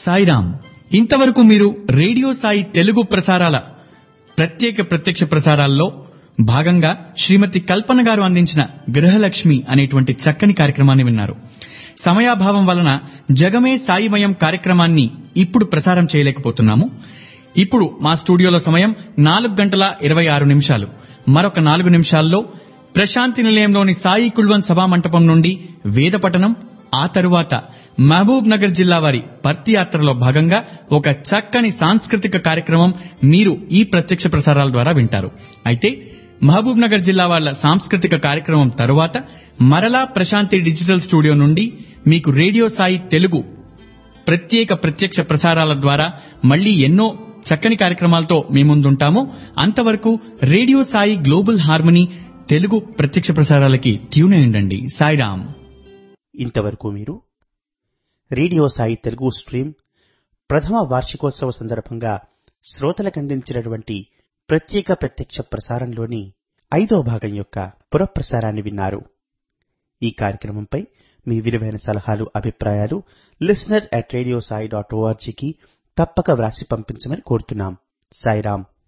సాయిరామ్ ఇంతవరకు మీరు రేడియో సాయి తెలుగు ప్రసారాల ప్రత్యేక ప్రత్యక్ష ప్రసారాల్లో భాగంగా శ్రీమతి కల్పన గారు అందించిన గృహలక్ష్మి అనేటువంటి చక్కని కార్యక్రమాన్ని విన్నారు సమయాభావం వలన జగమే సాయిమయం కార్యక్రమాన్ని ఇప్పుడు ప్రసారం చేయలేకపోతున్నాము ఇప్పుడు మా స్టూడియోలో సమయం నాలుగు గంటల ఇరవై ఆరు నిమిషాలు మరొక నాలుగు నిమిషాల్లో ప్రశాంతి నిలయంలోని సాయి కుల్వన్ సభా మంటపం నుండి వేద పఠనం ఆ తరువాత మహబూబ్ నగర్ జిల్లా వారి పర్తి యాత్రలో భాగంగా ఒక చక్కని సాంస్కృతిక కార్యక్రమం మీరు ఈ ప్రత్యక్ష ప్రసారాల ద్వారా వింటారు అయితే మహబూబ్ నగర్ జిల్లా వాళ్ళ సాంస్కృతిక కార్యక్రమం తరువాత మరలా ప్రశాంతి డిజిటల్ స్టూడియో నుండి మీకు రేడియో సాయి తెలుగు ప్రత్యేక ప్రత్యక్ష ప్రసారాల ద్వారా మళ్ళీ ఎన్నో చక్కని కార్యక్రమాలతో మీ ముందుంటాము అంతవరకు radio Sai global harmony Telugu ప్రత్యక్ష ప్రసారాలకి ట్యూన్ అయ్యండి సాయిరామ్ ఇంతవరకు మీరు రేడియో సాయి తెలుగు స్ట్రీమ్ ప్రథమ వార్షికోత్సవ సందర్భంగా శ్రోతలకు అందించినటువంటి ప్రత్యేక ప్రత్యక్ష ప్రసారంలోని ఐదో భాగం యొక్క పురప్రసారాన్ని విన్నారు ఈ కార్యక్రమంపై మీ విలువైన సలహాలు అభిప్రాయాలు listener at radio Sai dot ఓఆర్జీకి తప్పక వ్రాసి పంపించమని కోరుతున్నాం సాయిరాం